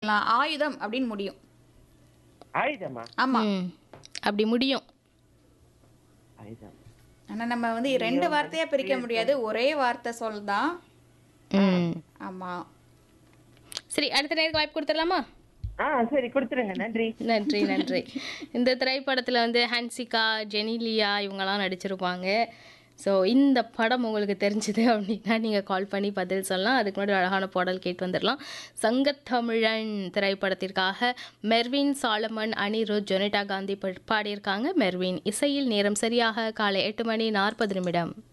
சொல்லலாம் ஆயுதம் அப்படின்னு முடியும் ஆயுதமா ஆமா ம் அப்படி முடியும் ஆயுதம் ஆனா நம்ம வந்து ரெண்டு வார்த்தையா பிரிக்க முடியாது ஒரே வார்த்தை சொல் தான் ம் ஆமா சரி அடுத்த நேருக்கு வாய்ப்பு கொடுத்துடலாமா ஆ சரி கொடுத்துருங்க நன்றி நன்றி நன்றி இந்த திரைப்படத்தில் வந்து ஹன்சிகா ஜெனிலியா இவங்கெல்லாம் நடிச்சிருப்பாங்க ஸோ இந்த படம் உங்களுக்கு தெரிஞ்சுது அப்படின்னா நீங்கள் கால் பண்ணி பதில் சொல்லலாம் அதுக்கு முன்னாடி அழகான பாடல் கேட்டு வந்துடலாம் சங்கத்தமிழன் திரைப்படத்திற்காக மெர்வின் சாலமன் அனிருத் ஜொனிட்டா காந்தி பா- பாடியிருக்காங்க மெர்வின் இசையில் நேரம் சரியாக காலை எட்டு மணி நாற்பது நிமிடம்